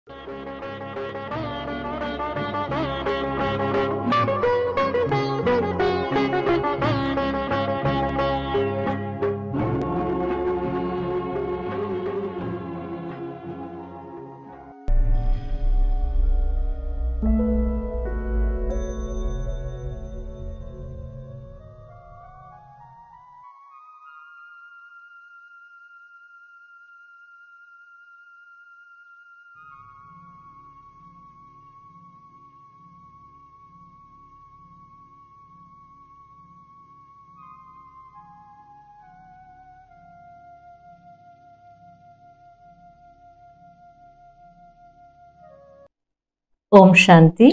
ஓம் சாந்தி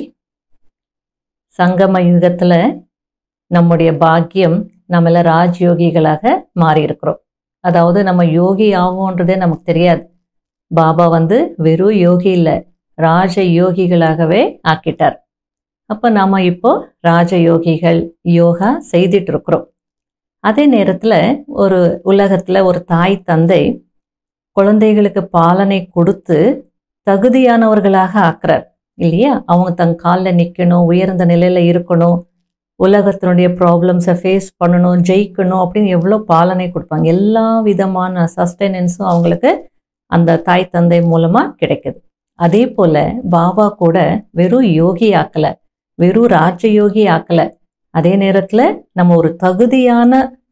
சங்கம யுகத்துல நம்முடைய பாக்கியம் நம்மள ராஜயோகிகளாக மாறி இருக்கிறோம் அதாவது நம்ம யோகி ஆவோன்றதே நமக்கு தெரியாது பாபா வந்து வெறும் யோகி இல்லை ராஜ யோகிகளாகவே ஆக்கிட்டார் அப்போ நாம இப்போ ராஜயோகிகள் யோகா செய்துட்டு இருக்கிறோம் அதே நேரத்தில் ஒரு உலகத்தில் ஒரு தாய் தந்தை குழந்தைகளுக்கு பாலனை கொடுத்து தகுதியானவர்களாக ஆக்குறார் இல்லையா அவங்க தன் காலில் நிற்கணும் உயர்ந்த நிலையில் இருக்கணும் உலகத்தினுடைய ப்ராப்ளம்ஸை ஃபேஸ் பண்ணணும் ஜெயிக்கணும் அப்படின்னு எவ்வளோ பாலனை கொடுப்பாங்க எல்லா விதமான சஸ்டைனன்ஸும் அவங்களுக்கு அந்த தாய் தந்தை மூலமாக கிடைக்குது அதே போல் பாபா கூட வெறும் யோகி ஆக்கலை வெறும் ராஜயோகி ஆக்கலை அதே நேரத்தில் நம்ம ஒரு தகுதியான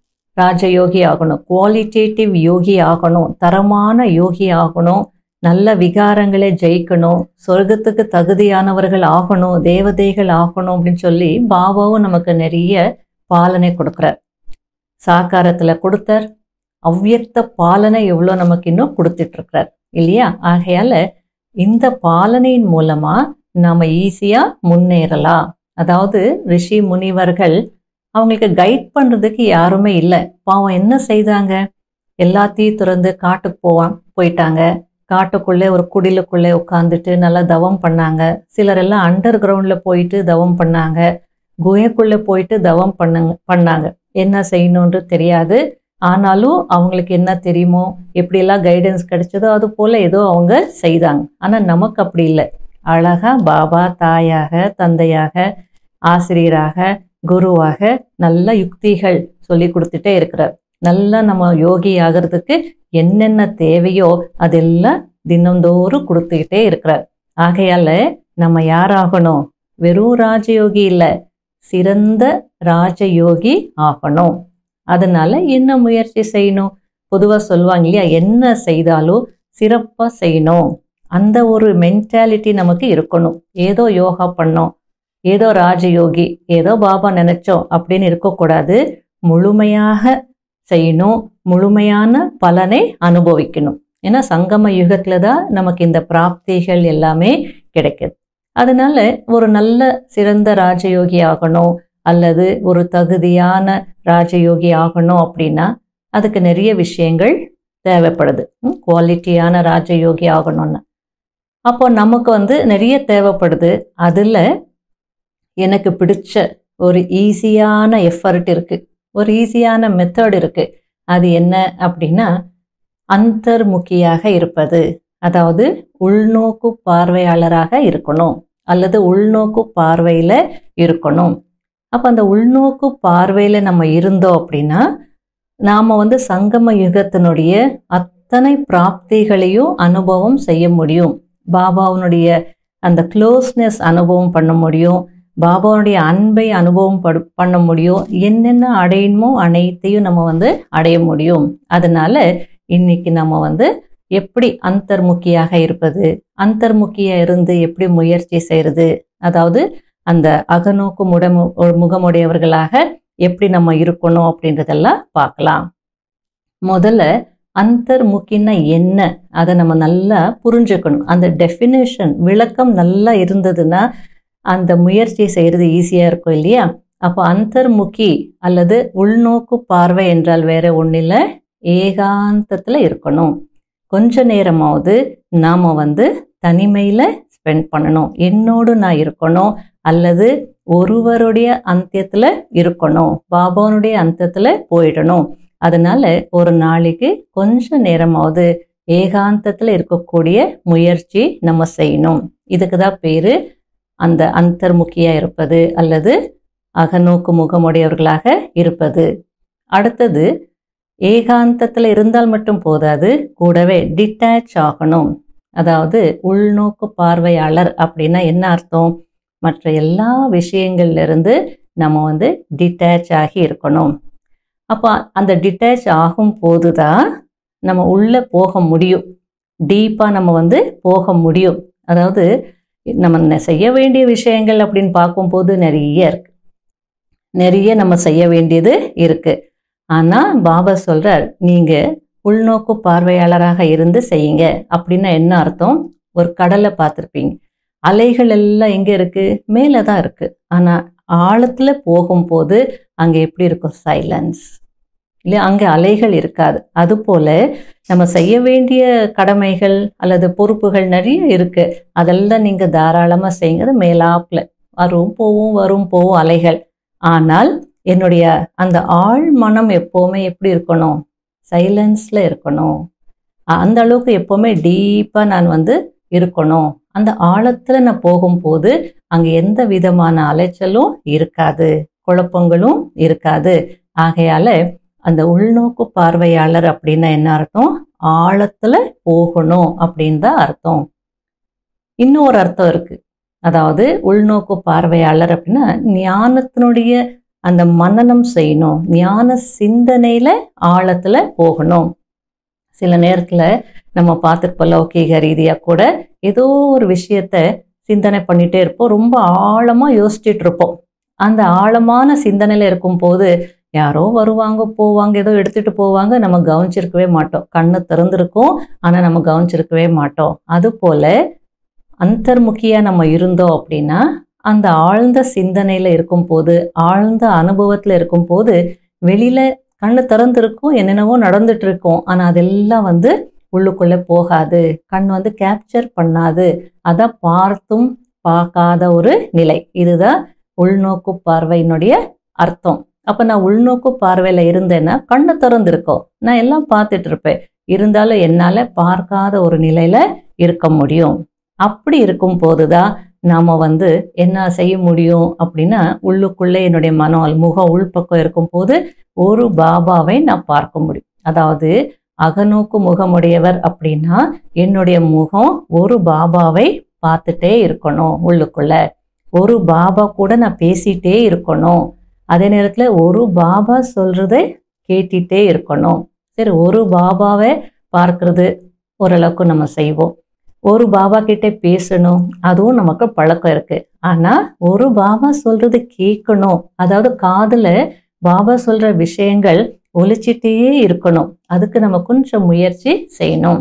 ராஜயோகி ஆகணும் குவாலிட்டேட்டிவ் யோகி ஆகணும் தரமான யோகி ஆகணும் நல்ல விகாரங்களை ஜெயிக்கணும் சொர்க்கத்துக்கு தகுதியானவர்கள் ஆகணும் தேவதைகள் ஆகணும் அப்படின்னு சொல்லி பாபாவும் நமக்கு நிறைய பாலனை கொடுக்குறார் சாக்காரத்தில் கொடுத்தார் அவ்வியக்த பாலனை எவ்வளோ நமக்கு இன்னும் கொடுத்துட்டு இருக்கிறார் இல்லையா ஆகையால இந்த பாலனையின் மூலமா நாம ஈஸியா முன்னேறலாம் அதாவது ரிஷி முனிவர்கள் அவங்களுக்கு கைட் பண்றதுக்கு யாருமே இல்லை பாவம் என்ன செய்தாங்க எல்லாத்தையும் திறந்து காட்டுக்கு போவான் போயிட்டாங்க காட்டுக்குள்ளே ஒரு குடிலுக்குள்ளே உட்காந்துட்டு நல்லா தவம் பண்ணாங்க சிலர் எல்லாம் அண்டர் கிரவுண்டில் போயிட்டு தவம் பண்ணாங்க குகைக்குள்ளே போயிட்டு தவம் பண்ணுங்க பண்ணாங்க என்ன செய்யணுன்றது தெரியாது ஆனாலும் அவங்களுக்கு என்ன தெரியுமோ எப்படியெல்லாம் கைடன்ஸ் கிடைச்சதோ அது போல் ஏதோ அவங்க செய்தாங்க ஆனால் நமக்கு அப்படி இல்லை அழகா பாபா தாயாக தந்தையாக ஆசிரியராக குருவாக நல்ல யுக்திகள் சொல்லி கொடுத்துட்டே இருக்கிறார் நல்லா நம்ம யோகி ஆகிறதுக்கு என்னென்ன தேவையோ அதெல்லாம் தினந்தோறும் கொடுத்துக்கிட்டே இருக்கிறார் ஆகையால நம்ம யாராகணும் வெறும் ராஜயோகி இல்லை சிறந்த ராஜயோகி ஆகணும் அதனால என்ன முயற்சி செய்யணும் பொதுவாக சொல்லுவாங்க இல்லையா என்ன செய்தாலும் சிறப்பாக செய்யணும் அந்த ஒரு மென்டாலிட்டி நமக்கு இருக்கணும் ஏதோ யோகா பண்ணோம் ஏதோ ராஜயோகி ஏதோ பாபா நினைச்சோம் அப்படின்னு இருக்கக்கூடாது முழுமையாக செய்யணும் முழுமையான பலனை அனுபவிக்கணும் ஏன்னா சங்கம யுகத்துல தான் நமக்கு இந்த பிராப்திகள் எல்லாமே கிடைக்குது அதனால ஒரு நல்ல சிறந்த ராஜயோகி ஆகணும் அல்லது ஒரு தகுதியான ராஜயோகி ஆகணும் அப்படின்னா அதுக்கு நிறைய விஷயங்கள் தேவைப்படுது குவாலிட்டியான ராஜயோகி ஆகணும்னு அப்போ நமக்கு வந்து நிறைய தேவைப்படுது அதில் எனக்கு பிடிச்ச ஒரு ஈஸியான எஃபர்ட் இருக்கு ஒரு ஈஸியான மெத்தட் இருக்கு அது என்ன அப்படின்னா அந்தர்முகியாக இருப்பது அதாவது உள்நோக்கு பார்வையாளராக இருக்கணும் அல்லது உள்நோக்கு பார்வையில் இருக்கணும் அப்போ அந்த உள்நோக்கு பார்வையில் நம்ம இருந்தோம் அப்படின்னா நாம் வந்து சங்கம யுகத்தினுடைய அத்தனை பிராப்திகளையும் அனுபவம் செய்ய முடியும் பாபாவுனுடைய அந்த க்ளோஸ்னஸ் அனுபவம் பண்ண முடியும் பாபாவுடைய அன்பை அனுபவம் படு பண்ண முடியும் என்னென்ன அடையணுமோ அனைத்தையும் நம்ம வந்து அடைய முடியும் அதனால இன்னைக்கு நம்ம வந்து எப்படி அந்தர்முக்கியாக இருப்பது அந்தர்முக்கியா இருந்து எப்படி முயற்சி செய்யறது அதாவது அந்த அகநோக்கு முடமு முகமுடையவர்களாக எப்படி நம்ம இருக்கணும் அப்படின்றதெல்லாம் பார்க்கலாம் முதல்ல அந்தர்முக்கின்னா என்ன அதை நம்ம நல்லா புரிஞ்சுக்கணும் அந்த டெஃபினேஷன் விளக்கம் நல்லா இருந்ததுன்னா அந்த முயற்சி செய்கிறது ஈஸியாக இருக்கும் இல்லையா அப்போ அந்தர்முகி அல்லது உள்நோக்கு பார்வை என்றால் வேற ஒன்றில் ஏகாந்தத்தில் இருக்கணும் கொஞ்ச நேரமாவது நாம் வந்து தனிமையில் ஸ்பெண்ட் பண்ணணும் என்னோடு நான் இருக்கணும் அல்லது ஒருவருடைய அந்தியத்தில் இருக்கணும் பாபாவுடைய அந்தத்தில் போயிடணும் அதனால ஒரு நாளைக்கு கொஞ்ச நேரமாவது ஏகாந்தத்துல இருக்கக்கூடிய முயற்சி நம்ம செய்யணும் இதுக்கு தான் பேரு அந்த அந்தர்முகியா இருப்பது அல்லது அகநோக்கு முகமுடையவர்களாக இருப்பது அடுத்தது ஏகாந்தத்தில் இருந்தால் மட்டும் போதாது கூடவே டிட்டாச் ஆகணும் அதாவது உள்நோக்கு பார்வையாளர் அப்படின்னா என்ன அர்த்தம் மற்ற எல்லா விஷயங்கள்ல இருந்து நம்ம வந்து டிட்டாச் ஆகி இருக்கணும் அப்போ அந்த டிட்டாச் ஆகும் போது தான் நம்ம உள்ளே போக முடியும் டீப்பாக நம்ம வந்து போக முடியும் அதாவது நம்ம ந- செய்ய வேண்டிய விஷயங்கள் அப்படின்னு பார்க்கும்போது நிறைய இருக்கு நிறைய நம்ம செய்ய வேண்டியது இருக்கு ஆனால் பாபா சொல்றார் நீங்க உள்நோக்கு பார்வையாளராக இருந்து செய்யுங்க அப்படின்னா என்ன அர்த்தம் ஒரு கடலை பார்த்துருப்பீங்க அலைகள் எல்லாம் எங்க இருக்கு மேலே தான் இருக்கு ஆனா ஆழத்துல போகும்போது அங்க எப்படி இருக்கும் சைலன்ஸ் இல்லையா அங்க அலைகள் இருக்காது அதுபோல நம்ம செய்ய வேண்டிய கடமைகள் அல்லது பொறுப்புகள் நிறைய இருக்கு அதெல்லாம் நீங்க தாராளமா செய்யுங்க அது மேலாப்புல வரும் போவும் வரும் போவும் அலைகள் ஆனால் என்னுடைய அந்த ஆழ் மனம் எப்பவுமே எப்படி இருக்கணும் சைலன்ஸ்ல இருக்கணும் அ- அந்த அளவுக்கு எப்பவுமே டீப்பா நான் வந்து இருக்கணும் அந்த ஆழத்துல நான் போகும்போது அங்க எந்த விதமான அலைச்சலும் இருக்காது குழப்பங்களும் இருக்காது ஆகையால அந்த உள்நோக்கு பார்வையாளர் அப்படின்னா என்ன அர்த்தம் ஆழத்துல போகணும் அப்படின்னு தான் அர்த்தம் இன்னொரு அர்த்தம் இருக்கு அதாவது உள்நோக்கு பார்வையாளர் அப்படின்னா ஞானத்தினுடைய அந்த மனனம் செய்யணும் ஞான சிந்தனையில ஆழத்துல போகணும் சில நேரத்துல நம்ம பார்த்துருப்போம் லௌகீக ரீதியா கூட ஏதோ ஒரு விஷயத்த சிந்தனை பண்ணிட்டே இருப்போம் ரொம்ப ஆழமா யோசிச்சுட்டு இருப்போம் அந்த ஆழமான சிந்தனையில இருக்கும்போது யாரோ வருவாங்க போவாங்க ஏதோ எடுத்துட்டு போவாங்க நம்ம கவனிச்சிருக்கவே மாட்டோம் கண்ணு திறந்திருக்கும் ஆனா நம்ம கவனிச்சிருக்கவே மாட்டோம் அது போல அந்தர்முகியா நம்ம இருந்தோம் அப்படின்னா அந்த ஆழ்ந்த சிந்தனையில இருக்கும்போது ஆழ்ந்த அனுபவத்துல இருக்கும்போது வெளியில கண்ணு திறந்திருக்கும் என்னென்னவோ நடந்துட்டு இருக்கும் ஆனா அதெல்லாம் வந்து உள்ளுக்குள்ள போகாது கண் வந்து கேப்சர் பண்ணாது அதை பார்த்தும் பார்க்காத ஒரு நிலை இதுதான் உள்நோக்கு பார்வையினுடைய அர்த்தம் அப்ப நான் உள்நோக்கு பார்வையில இருந்தேன்னா கண்ணு திறந்திருக்கும் நான் எல்லாம் பார்த்துட்டு இருப்பேன் இருந்தாலும் என்னால பார்க்காத ஒரு நிலையில இருக்க முடியும் அப்படி இருக்கும் போதுதான் நாம வந்து என்ன செய்ய முடியும் அப்படின்னா உள்ளுக்குள்ளே என்னுடைய மனம் முக உள்பக்கம் இருக்கும் போது ஒரு பாபாவை நான் பார்க்க முடியும் அதாவது அகநோக்கு முகமுடையவர் அப்படின்னா என்னுடைய முகம் ஒரு பாபாவை பார்த்துட்டே இருக்கணும் உள்ளுக்குள்ள ஒரு பாபா கூட நான் பேசிட்டே இருக்கணும் அதே நேரத்துல ஒரு பாபா சொல்றதை கேட்டுட்டே இருக்கணும் சரி ஒரு பாபாவை பார்க்கறது ஓரளவுக்கு நம்ம செய்வோம் ஒரு பாபா கிட்ட பேசணும் அதுவும் நமக்கு பழக்கம் இருக்கு ஆனா ஒரு பாபா சொல்றது கேட்கணும் அதாவது காதுல பாபா சொல்ற விஷயங்கள் ஒலிச்சிட்டே இருக்கணும் அதுக்கு நம்ம கொஞ்சம் முயற்சி செய்யணும்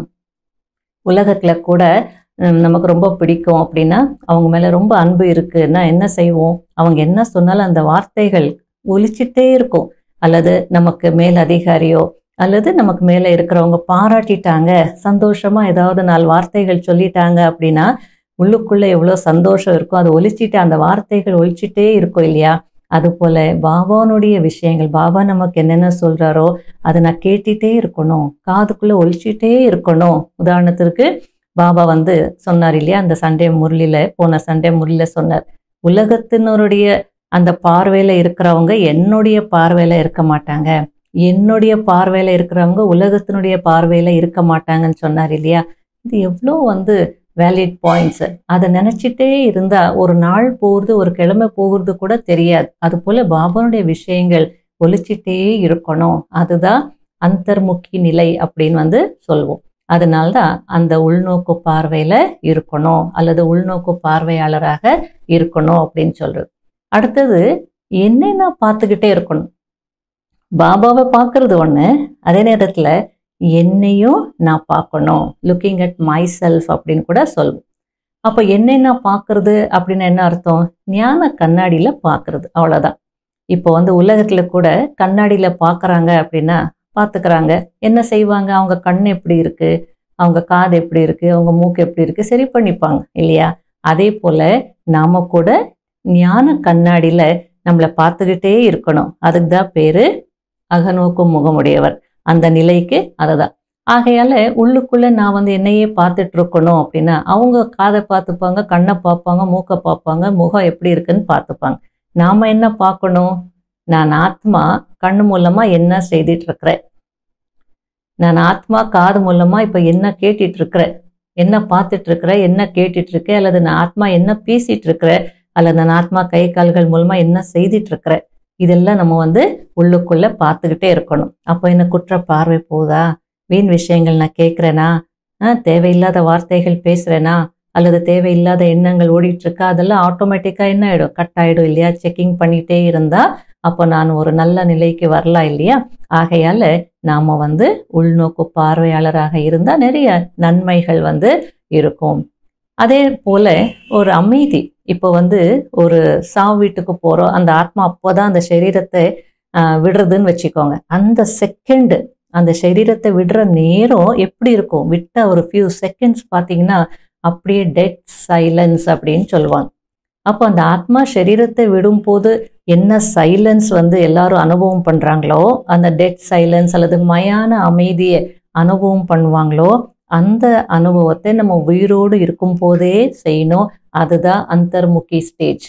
உலகத்துல கூட ஹம், நமக்கு ரொம்ப பிடிக்கும் அப்படின்னா அவங்க மேல ரொம்ப அன்பு இருக்குன்னா என்ன செய்வோம் அவங்க என்ன சொன்னாலும் அந்த வார்த்தைகள் ஒலிச்சிட்டே இருக்கும் அல்லது நமக்கு மேல் அதிகாரியோ அல்லது நமக்கு மேலே இருக்கிறவங்க பாராட்டிட்டாங்க சந்தோஷமா ஏதாவது நாலு வார்த்தைகள் சொல்லிட்டாங்க அப்படின்னா உள்ளுக்குள்ள எவ்வளோ சந்தோஷம் இருக்கும் அது ஒலிச்சிட்டு அந்த வார்த்தைகள் ஒலிச்சிட்டே இருக்கும் இல்லையா அது போல பாபானுடைய விஷயங்கள் பாபா நமக்கு என்னென்ன சொல்றாரோ அதை நான் கேட்டுட்டே இருக்கணும் காதுக்குள்ள ஒலிச்சிட்டே இருக்கணும் உதாரணத்திற்கு பாபா வந்து சொன்னார் இல்லையா அந்த சண்டே முரளியில போன சண்டே முரளியில சொன்னார் உலகத்தினருடைய அந்த பார்வையில இருக்கிறவங்க என்னுடைய பார்வையில இருக்க மாட்டாங்க என்னுடைய பார்வையில இருக்கிறவங்க உலகத்தினுடைய பார்வையில இருக்க மாட்டாங்கன்னு சொன்னார் இல்லையா இது எவ்வளோ வந்து வேலிட் பாயிண்ட்ஸ் அதை நினைச்சிட்டே இருந்தா ஒரு நாள் போகிறது ஒரு கிழமை போகிறது கூட தெரியாது அது போல பாபாவுடைய விஷயங்கள் ஒலிச்சிட்டே இருக்கணும் அதுதான் அந்தர்முக்கி நிலை அப்படின்னு வந்து சொல்வோம் அதனால்தான் அந்த உள்நோக்கு பார்வையில இருக்கணும் அல்லது உள்நோக்கு பார்வையாளராக இருக்கணும் அப்படின்னு சொல்றது அடுத்தது என்னை நான் பார்த்துக்கிட்டே இருக்கணும் பாபாவை பார்க்கறது ஒண்ணு அதே நேரத்துல என்னையும் நான் பார்க்கணும் லுக்கிங் அட் மை செல்ஃப் அப்படின்னு கூட சொல்லுவோம் அப்போ என்னை நான் பார்க்கறது அப்படின்னு என்ன அர்த்தம் ஞான கண்ணாடியில பார்க்கறது அவ்வளவுதான் இப்போ வந்து உலகத்துல கூட கண்ணாடியில பார்க்கறாங்க அப்படின்னா பார்த்துக்கிறாங்க என்ன செய்வாங்க அவங்க கண் எப்படி இருக்கு அவங்க காது எப்படி இருக்கு அவங்க மூக்கு எப்படி இருக்கு சரி பண்ணிப்பாங்க இல்லையா அதே போல நாம கூட ஞான கண்ணாடியில நம்மளை பார்த்துக்கிட்டே இருக்கணும் அதுக்கு தான் பேரு அகநோக்கும் முகமுடையவர் அந்த நிலைக்கு அதுதான் ஆகையால உள்ளுக்குள்ள நான் வந்து என்னையே பார்த்துட்டு இருக்கணும் அப்படின்னா அவங்க காதை பார்த்துப்பாங்க கண்ணை பார்ப்பாங்க மூக்கை பார்ப்பாங்க முகம் எப்படி இருக்குன்னு பார்த்துப்பாங்க நாம என்ன பார்க்கணும் நான் ஆத்மா கண்ணு மூலமா என்ன செய்துட்டு இருக்கிறேன் நான் ஆத்மா காது மூலமா இப்ப என்ன கேட்டுட்டு இருக்கிறேன் என்ன பார்த்துட்டு இருக்கிறேன் என்ன கேட்டுட்டு இருக்கேன் அல்லது நான் ஆத்மா என்ன பேசிட்டு இருக்கிறேன் அல்லது நான் ஆத்மா கை கால்கள் மூலமா என்ன செய்துட்டு இருக்கிறேன் இதெல்லாம் நம்ம வந்து உள்ளுக்குள்ள பார்த்துக்கிட்டே இருக்கணும் அப்போ என்ன குற்ற பார்வை போதா வீண் விஷயங்கள் நான் கேட்குறேனா தேவையில்லாத வார்த்தைகள் பேசுறேனா அல்லது தேவையில்லாத எண்ணங்கள் ஓடிட்டு இருக்கா அதெல்லாம் ஆட்டோமேட்டிக்காக என்ன ஆயிடும் கட் ஆயிடும் இல்லையா செக்கிங் பண்ணிட்டே இருந்தா அப்போ நான் ஒரு நல்ல நிலைக்கு வரலாம் இல்லையா ஆகையால நாம வந்து உள்நோக்கு பார்வையாளராக இருந்தா நிறைய நன்மைகள் வந்து இருக்கும் அதே போல ஒரு அமைதி இப்போ வந்து ஒரு சாவு வீட்டுக்கு போறோம் அந்த ஆத்மா அப்போதான் அந்த சரீரத்தை ஆஹ், விடுறதுன்னு வச்சுக்கோங்க அந்த செகண்ட் அந்த சரீரத்தை விடுற நேரம் எப்படி இருக்கும் விட்ட ஒரு ஃபியூ செகண்ட்ஸ் பார்த்தீங்கன்னா அப்படியே டெட் சைலன்ஸ் அப்படின்னு சொல்லுவாங்க அப்போ அந்த ஆத்மா சரீரத்தை விடும்போது என்ன சைலன்ஸ் வந்து எல்லாரும் அனுபவம் பண்றாங்களோ அந்த டெட் சைலன்ஸ் அல்லது மயான அமைதியை அனுபவம் பண்ணுவாங்களோ அந்த அனுபவத்தை நம்ம உயிரோடு இருக்கும் போதே செய்யணும் அதுதான் அந்தர்முகி ஸ்டேஜ்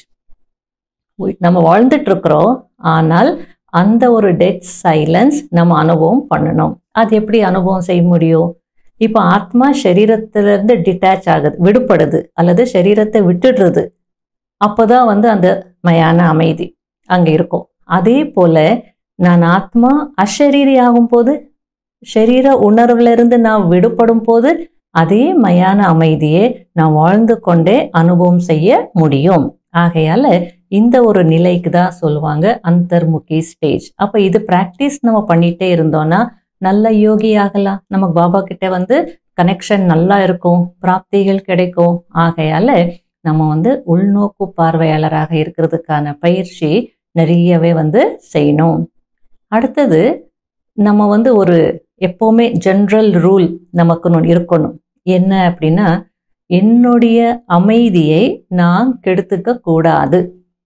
நம்ம வாழ்ந்துட்டு இருக்கிறோம் ஆனால் அந்த ஒரு டெட் சைலன்ஸ் நம்ம அனுபவம் பண்ணணும் அது எப்படி அனுபவம் செய்ய முடியும் இப்போ ஆத்மா சரீரத்திலிருந்து டிட்டாச் ஆகுது விடுபடுது அல்லது சரீரத்தை விட்டுடுறது அப்போதான் வந்து அந்த மயான அமைதி அங்கே இருக்கும் அதே போல நான் ஆத்மா அஷரீரி ஆகும்போது ஷரீர உணர்வுல இருந்து நான் விடுபடும் போது அதே மயான அமைதியை நான் வாழ்ந்து கொண்டே அனுபவம் செய்ய முடியும் ஆகையால இந்த ஒரு நிலைக்கு தான் சொல்லுவாங்க அந்தர்முகி ஸ்டேஜ் அப்ப இது பிராக்டிஸ் நம்ம பண்ணிட்டே இருந்தோம்னா நல்ல யோகி ஆகலாம் நமக்கு பாபா கிட்ட வந்து கனெக்ஷன் நல்லா இருக்கும் பிராப்திகள் கிடைக்கும் ஆகையால நம்ம வந்து உள்நோக்கு பார்வையாளராக இருக்கிறதுக்கான பயிற்சி நிறையவே வந்து செய்யணும் அடுத்தது நம்ம வந்து ஒரு எப்போவுமே ஜென்ரல் ரூல் நமக்கு ஒன்று இருக்கணும் என்ன அப்படின்னா என்னுடைய அமைதியை நான் கெடுத்துக்க கூடாது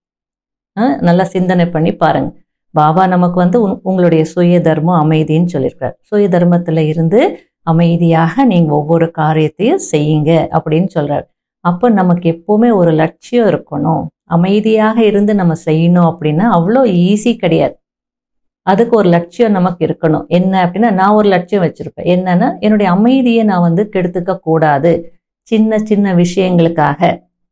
அஹ் நல்லா சிந்தனை பண்ணி பாருங்க பாபா நமக்கு வந்து உங்- உங்களுடைய சுய தர்மம் அமைதின்னு சொல்லியிருக்கார் சுய தர்மத்துல இருந்து அமைதியாக நீங்க ஒவ்வொரு காரியத்தையும் செய்யுங்க அப்படின்னு சொல்றார் அப்போ நமக்கு எப்பவுமே ஒரு லட்சியம் இருக்கணும் அமைதியாக இருந்து நம்ம செய்யணும் அப்படின்னா அவ்வளோ ஈஸி கிடையாது அதுக்கு ஒரு லட்சியம் நமக்கு இருக்கணும் என்ன அப்படின்னா நான் ஒரு லட்சியம் வச்சிருப்பேன் என்னன்னா என்னுடைய அமைதியை நான் வந்து கெடுத்துக்க கூடாது சின்ன சின்ன விஷயங்களுக்காக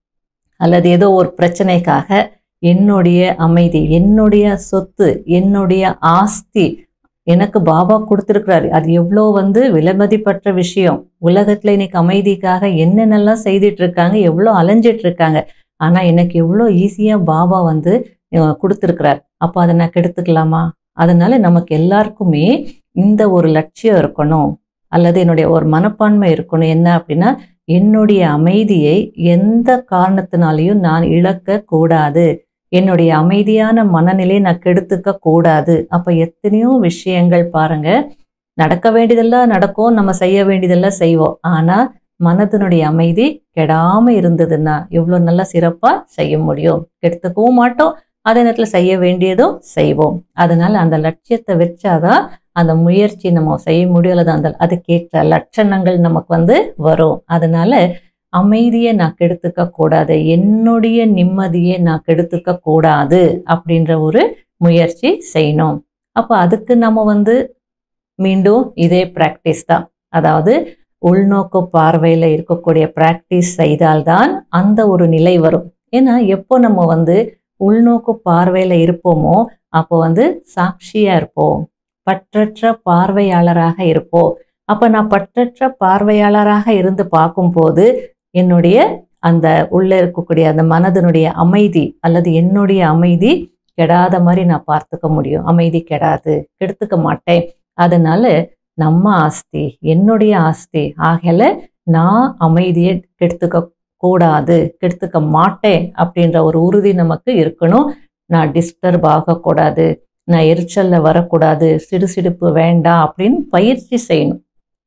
அல்லது ஏதோ ஒரு பிரச்சனைக்காக என்னுடைய அமைதி என்னுடைய சொத்து என்னுடைய ஆஸ்தி எனக்கு பாபா கொடுத்துருக்கிறாரு அது எவ்வளோ வந்து விலைமதிப்பற்ற விஷயம் உலகத்துல இன்னைக்கு அமைதிக்காக என்னென்னலாம் செய்துட்டு இருக்காங்க எவ்வளோ அலைஞ்சிட்டு இருக்காங்க ஆனா எனக்கு எவ்வளோ ஈஸியா பாபா வந்து அஹ், கொடுத்திருக்கிறார் அப்போ அதை நான் கெடுத்துக்கலாமா அதனால நமக்கு எல்லாருக்குமே இந்த ஒரு லட்சியம் இருக்கணும் அல்லது என்னுடைய ஒரு மனப்பான்மை இருக்கணும் என்ன அப்படின்னா என்னுடைய அமைதியை எந்த காரணத்தினாலையும் நான் இழக்க கூடாது என்னுடைய அமைதியான மனநிலையை நான் கெடுத்துக்க கூடாது அப்ப எத்தனையோ விஷயங்கள் பாருங்க நடக்க வேண்டியதெல்லாம் நடக்கும் நம்ம செய்ய வேண்டியதெல்லாம் செய்வோம் ஆனா மனதினுடைய அமைதி கெடாம இருந்ததுன்னா எவ்வளவு நல்லா சிறப்பா செய்ய முடியும் கெடுத்துக்கவும் மாட்டோம் அதே நேரத்துல செய்ய வேண்டியதும் செய்வோம் அதனால அந்த லட்சியத்தை வச்சாதான் அந்த முயற்சி நம்ம செய்ய முடியும் அல்லது அந்த அதுக்கேற்ற லட்சணங்கள் நமக்கு வந்து வரும் அதனால அமைதியை நான் கெடுத்துக்க கூடாது என்னுடைய நிம்மதியை நான் கெடுத்துக்க கூடாது அப்படின்ற ஒரு முயற்சி செய்யணும் அப்போ அதுக்கு நம்ம வந்து மீண்டும் இதே பிராக்டிஸ் தான் அதாவது உள்நோக்கு பார்வையில் இருக்கக்கூடிய பிராக்டிஸ் செய்தால்தான் அந்த ஒரு நிலை வரும் ஏன்னா எப்போ நம்ம வந்து உள்நோக்கு பார்வையில் இருப்போமோ அப்போ வந்து சாட்சியா இருப்போம் பற்றற்ற பார்வையாளராக இருப்போம் அப்ப நான் பற்றற்ற பார்வையாளராக இருந்து பார்க்கும்போது என்னுடைய அந்த உள்ள இருக்கக்கூடிய அந்த மனதினுடைய அமைதி அல்லது என்னுடைய அமைதி கெடாத மாதிரி நான் பார்த்துக்க முடியும் அமைதி கெடாது கெடுத்துக்க மாட்டேன் அதனால நம்ம ஆஸ்தி என்னுடைய ஆஸ்தி ஆகல நான் அமைதியை கெடுத்துக்க கூடாது கெடுத்துக்க மாட்டேன் அப்படின்ற ஒரு உறுதி நமக்கு இருக்கணும் நான் டிஸ்டர்ப் ஆகக்கூடாது நான் எரிச்சல்ல வரக்கூடாது சிடுசிடுப்பு வேண்டாம் அப்படின்னு பயிற்சி செய்யணும்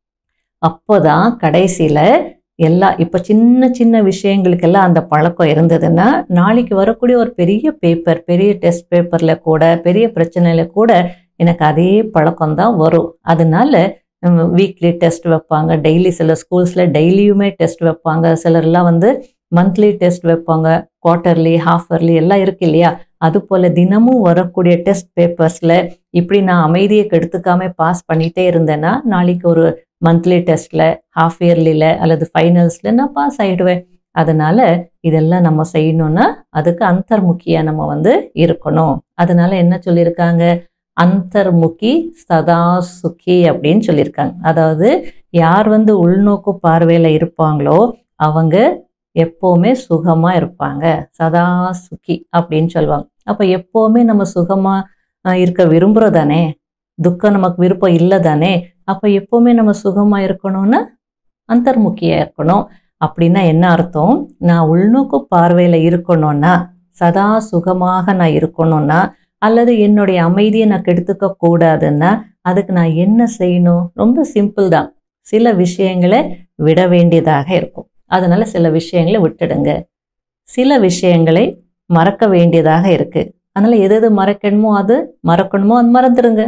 அப்போதான் கடைசியில எல்லா இப்போ சின்ன சின்ன விஷயங்களுக்கெல்லாம் அந்த பழக்கம் இருந்ததுன்னா நாளைக்கு வரக்கூடிய ஒரு பெரிய பேப்பர் பெரிய டெஸ்ட் பேப்பர்ல கூட பெரிய பிரச்சனையில கூட எனக்கு அதே பழக்கம் தான் வரும் அதனால வீக்லி டெஸ்ட் வைப்பாங்க டெய்லி சில ஸ்கூல்ஸில் டெய்லியுமே டெஸ்ட் வைப்பாங்க சிலர்லாம் வந்து மந்த்லி டெஸ்ட் வைப்பாங்க குவார்ட்டர்லி ஹாஃபர்லி எல்லாம் இருக்கு இல்லையா அது போல் தினமும் வரக்கூடிய டெஸ்ட் பேப்பர்ஸில் இப்படி நான் அமைதியை கெடுத்துக்காம பாஸ் பண்ணிகிட்டே இருந்தேன்னா நாளைக்கு ஒரு மந்த்லி டெஸ்ட்டில் ஹாஃப் இயர்லியில் அல்லது ஃபைனல்ஸில் நான் பாஸ் ஆகிடுவேன் அதனால இதெல்லாம் நம்ம செய்யணும்னா அதுக்கு அந்தர்முக்கியாக நம்ம வந்து இருக்கணும் அதனால என்ன சொல்லியிருக்காங்க அந்தர்முகி சதா சுகி அப்படின்னு சொல்லியிருக்காங்க அதாவது யார் வந்து உள்நோக்கு பார்வையில் இருப்பாங்களோ அவங்க எப்போவுமே சுகமாக இருப்பாங்க சதா சுகி அப்படின்னு சொல்லுவாங்க அப்போ எப்போவுமே நம்ம சுகமாக இருக்க விரும்புகிறதானே துக்கம் நமக்கு விருப்பம் இல்லை தானே அப்போ எப்போவுமே நம்ம சுகமாக இருக்கணும்னா அந்தர்முக்கியாக இருக்கணும் அப்படின்னா என்ன அர்த்தம் நான் உள்நோக்கு பார்வையில் இருக்கணும்னா சதா சுகமாக நான் இருக்கணும்னா அல்லது என்னுடைய அமைதியை நான் கெடுத்துக்க கூடாதுன்னா அதுக்கு நான் என்ன செய்யணும் ரொம்ப சிம்பிள் தான் சில விஷயங்களை விட வேண்டியதாக இருக்கும் அதனால சில விஷயங்களை விட்டுடுங்க சில விஷயங்களை மறக்க வேண்டியதாக இருக்கு அதனால எது எது மறக்கணுமோ அது மறக்கணுமோ அது மறந்துடுங்க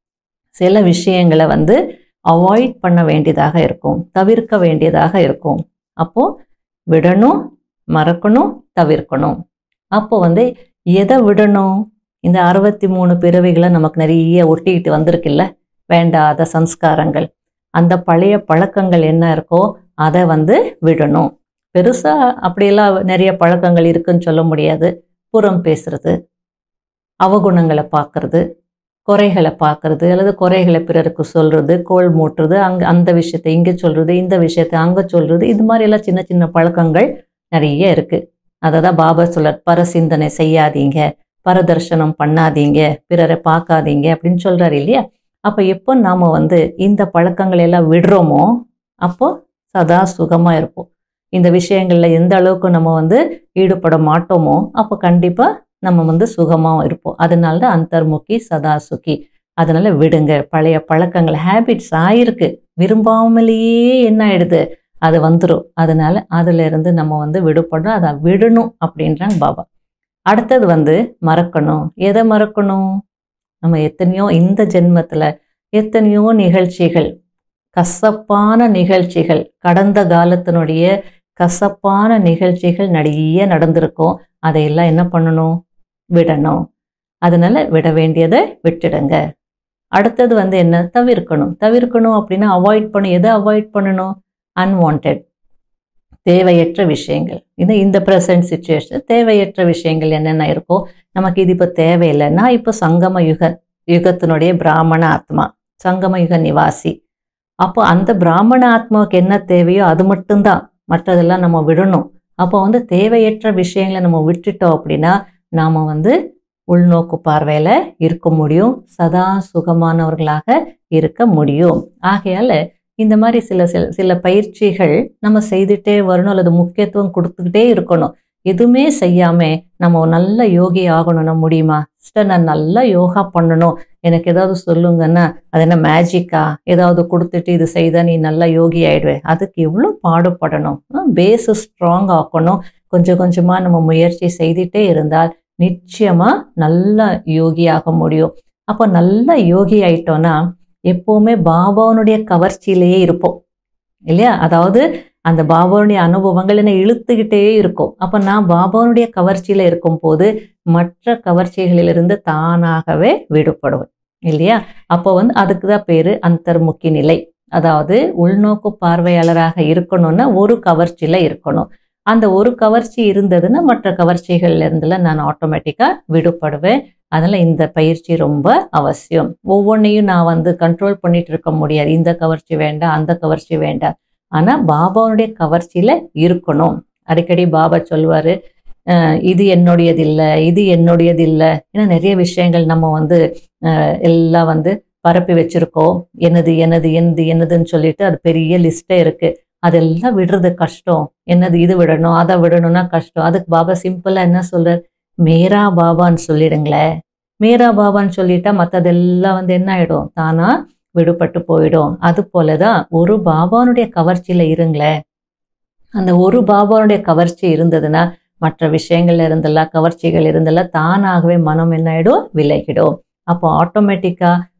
சில விஷயங்களை வந்து அவாய்ட் பண்ண வேண்டியதாக இருக்கும் தவிர்க்க வேண்டியதாக இருக்கும் அப்போ விடணும் மறக்கணும் தவிர்க்கணும் அப்போ வந்து எதை விடணும் இந்த அறுபத்தி மூணு பிறவிகளை நமக்கு நிறைய ஒட்டிக்கிட்டு வந்திருக்குல்ல வேண்டாத சம்ஸ்காரங்கள் அந்த பழைய பழக்கங்கள் என்ன இருக்கோ அதை வந்து விடணும் பெருசாக அப்படியெல்லாம் நிறைய பழக்கங்கள் இருக்குன்னு சொல்ல முடியாது புறம் பேசுறது அவகுணங்களை பார்க்கறது குறைகளை பார்க்கறது அல்லது குறைகளை பிறருக்கு சொல்றது கோல் மூட்டுறது அங்கே அந்த விஷயத்தை இங்கே சொல்றது இந்த விஷயத்தை அங்கே சொல்றது இது மாதிரி எல்லாம் சின்ன சின்ன பழக்கங்கள் நிறைய இருக்கு அதை தான் பாபா சொல்றார் பரசிந்தனை செய்யாதீங்க பரதர்ஷனம் பண்ணாதீங்க பிறரை பார்க்காதீங்க அப்படின்னு சொல்றாரு இல்லையா அப்போ எப்போ நாம வந்து இந்த பழக்கங்களை எல்லாம் விடுறோமோ அப்போ சதா சுகமா இருப்போம் இந்த விஷயங்கள்ல எந்த அளவுக்கு நம்ம வந்து ஈடுபட மாட்டோமோ அப்போ கண்டிப்பா நம்ம வந்து சுகமாக இருப்போம் அதனால தான் அந்தர்முகி சதா சுகி அதனால விடுங்க பழைய பழக்கங்கள் ஹேபிட்ஸ் ஆயிருக்கு விரும்பாமலேயே என்ன ஆயிடுது அது வந்துடும் அதனால அதுல இருந்து நம்ம வந்து விடுபடுறோம் அதை விடணும் அப்படின்றாங்க பாபா அடுத்தது வந்து மறக்கணும் எதை மறக்கணும் நம்ம எத்தனையோ இந்த ஜென்மத்துல எத்தனையோ நிகழ்ச்சிகள் கசப்பான நிகழ்ச்சிகள் கடந்த காலத்தினுடைய கசப்பான நிகழ்ச்சிகள் நிறைய நடந்திருக்கும் அதையெல்லாம் என்ன பண்ணணும் விடணும் அதனால விட வேண்டியதை விட்டுடுங்க அடுத்தது வந்து என்ன தவிர்க்கணும் தவிர்க்கணும் அப்படின்னா அவாய்ட் பண்ண எதை அவாய்ட் பண்ணணும் அன்வான்ட் தேவையற்ற விஷயங்கள் இது இந்த ப்ரெசன்ட் சுச்சுவேஷன் தேவையற்ற விஷயங்கள் என்னென்ன இருக்கோ நமக்கு இது இப்போ தேவையில்லை நான் இப்போ சங்கம யுக யுகத்தினுடைய பிராமண ஆத்மா சங்கம யுக நிவாசி அப்போ அந்த பிராமண ஆத்மாவுக்கு என்ன தேவையோ அது மட்டும்தான் மற்றதெல்லாம் நம்ம விடணும் அப்போ வந்து தேவையற்ற விஷயங்களை நம்ம விட்டுட்டோம் அப்படின்னா நாம் வந்து உள்நோக்கு பார்வையில் இருக்க முடியும் சதா சுகமானவர்களாக இருக்க முடியும் ஆகையால இந்த மாதிரி சில சில சில பயிற்சிகள் நம்ம செய்துட்டே வரணும் அல்லது முக்கியத்துவம் கொடுத்துக்கிட்டே இருக்கணும் எதுவுமே செய்யாம நம்ம ஒரு நல்ல யோகி ஆகணும்னா முடியுமா சிஸ்டர் நான் நல்லா யோகா பண்ணணும் எனக்கு ஏதாவது சொல்லுங்கன்னா அது என்ன மேஜிக்கா ஏதாவது கொடுத்துட்டு இது செய்தா நீ நல்லா யோகி ஆயிடுவே அதுக்கு எவ்வளோ பாடுபடணும் பேஸு ஸ்ட்ராங் ஆக்கணும் கொஞ்சம் கொஞ்சமாக நம்ம முயற்சி செய்துட்டே இருந்தால் நிச்சயமா நல்ல யோகி ஆக முடியும் அப்போ நல்ல யோகி ஆயிட்டோம்னா எப்பவுமே பாபாவனுடைய கவர்ச்சியிலேயே இருப்போம் இல்லையா அதாவது அந்த பாபாவுடைய அனுபவங்கள் என்னை இழுத்துக்கிட்டே இருக்கும் அப்போ நான் பாபாவுடைய கவர்ச்சியில் இருக்கும் போது மற்ற கவர்ச்சிகளிலிருந்து தானாகவே விடுபடுவேன் இல்லையா அப்போ வந்து அதுக்கு தான் பேரு அந்தர்முக்கி நிலை அதாவது உள்நோக்கு பார்வையாளராக இருக்கணும்னா ஒரு கவர்ச்சியில இருக்கணும் அந்த ஒரு கவர்ச்சி இருந்ததுன்னா மற்ற கவர்ச்சிகள்ல இருந்துல நான் ஆட்டோமேட்டிக்கா விடுபடுவேன் அதனால இந்த பயிற்சி ரொம்ப அவசியம் ஒவ்வொன்றையும் நான் வந்து கண்ட்ரோல் பண்ணிட்டு இருக்க முடியாது இந்த கவர்ச்சி வேண்டாம் அந்த கவர்ச்சி வேண்டாம் ஆனா பாபாவுடைய கவர்ச்சியில இருக்கணும் அடிக்கடி பாபா சொல்லுவாரு அஹ் இது என்னுடையது இல்லை இது என்னுடையது இல்லை ஏன்னா நிறைய விஷயங்கள் நம்ம வந்து அஹ் எல்லாம் வந்து பரப்பி வச்சிருக்கோம் என்னது என்னது என்னது என்னதுன்னு சொல்லிட்டு அது பெரிய லிஸ்டே இருக்கு அதெல்லாம் விடுறது கஷ்டம் என்னது இது விடணும் அதை விடணும்னா கஷ்டம் அதுக்கு பாபா சிம்பிளா என்ன சொல்றார் மேரா பாபான்னு சொல்லிடுங்களேன் மேரா பாபான்னு சொல்லிட்டா மற்றதெல்லாம் வந்து என்ன ஆயிடும் தானா விடுபட்டு போயிடும் அது போலதான் ஒரு பாபானுடைய கவர்ச்சியில இருங்களேன் அந்த ஒரு பாபானுடைய கவர்ச்சி இருந்ததுன்னா மற்ற விஷயங்கள்ல இருந்தெல்லாம் கவர்ச்சிகள் இருந்தெல்லாம் தானாகவே மனம் என்ன ஆயிடும் விலகிடும் அப்போ ஆட்டோமேட்டிக்கா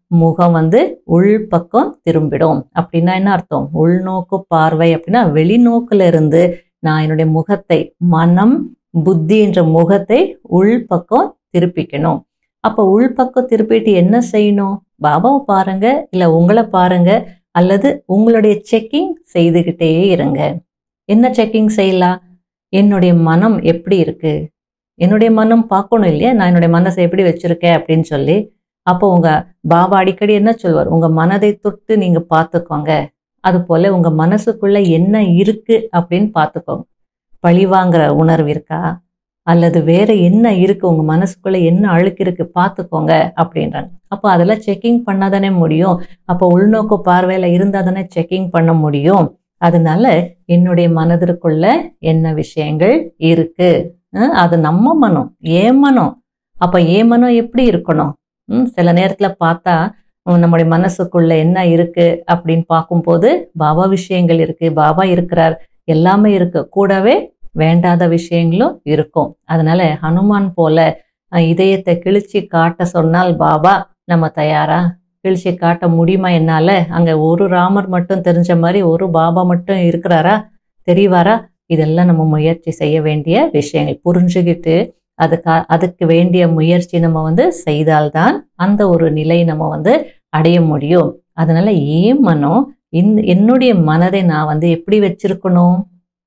முகம் வந்து உள் பக்கம் திரும்பிடும் அப்படின்னா என்ன அர்த்தம் உள்நோக்கு பார்வை அப்படின்னா வெளிநோக்குல இருந்து நான் என்னுடைய முகத்தை மனம் புத்தி என்ற முகத்தை உள் பக்கம் திருப்பிக்கணும் அப்போ உள் பக்கம் திருப்பிட்டு என்ன செய்யணும் பாபாவை பாருங்க இல்லை உங்களை பாருங்க அல்லது உங்களுடைய செக்கிங் செய்துக்கிட்டே இருங்க என்ன செக்கிங் செய்யலாம் என்னுடைய மனம் எப்படி இருக்கு என்னுடைய மனம் பார்க்கணும் இல்லையா நான் என்னுடைய மனசை எப்படி வச்சிருக்கேன் அப்படின்னு சொல்லி அப்போ உங்க பாபா அடிக்கடி என்ன சொல்வார் உங்க மனதை தொட்டு நீங்க பார்த்துக்கோங்க அது போல உங்க மனசுக்குள்ள என்ன இருக்கு அப்படின்னு பார்த்துக்கோங்க பழிவாங்கிற உணர்வு இருக்கா அல்லது வேற என்ன இருக்கு உங்க மனசுக்குள்ள என்ன அழுக்கு இருக்கு பார்த்துக்கோங்க அப்படின்றாங்க அப்போ அதெல்லாம் செக்கிங் பண்ணாதானே முடியும் அப்போ உள்நோக்கு பார்வையில இருந்தா தானே செக்கிங் பண்ண முடியும் அதனால என்னுடைய மனதிற்குள்ள என்ன விஷயங்கள் இருக்கு அஹ் அது நம்ம மனம் ஏன் மனம் அப்ப ஏன் மனம் எப்படி இருக்கணும் ம், சில நேரத்துல பார்த்தா உம், நம்முடைய மனசுக்குள்ள என்ன இருக்கு அப்படின்னு பார்க்கும்போது பாபா விஷயங்கள் இருக்கு பாபா இருக்கிறார் எல்லாமே இருக்கு கூடவே வேண்டாத விஷயங்களும் இருக்கும் அதனால ஹனுமான் போல அஹ், இதயத்தை கிழிச்சு காட்ட சொன்னால் பாபா நம்ம தயாரா கிழிச்சு காட்ட முடியுமா என்னால அங்க ஒரு ராமர் மட்டும் தெரிஞ்ச மாதிரி ஒரு பாபா மட்டும் இருக்கிறாரா தெரியவாரா இதெல்லாம் நம்ம முயற்சி செய்ய வேண்டிய விஷயங்கள் புரிஞ்சுக்கிட்டு அதுக்கு அதுக்கு வேண்டிய முயற்சி நம்ம வந்து செய்தால்தான் அந்த ஒரு நிலை நம்ம வந்து அடைய முடியும் அதனால ஏன் மனம் இந்த என்னுடைய மனதை நான் வந்து எப்படி வச்சிருக்கணும்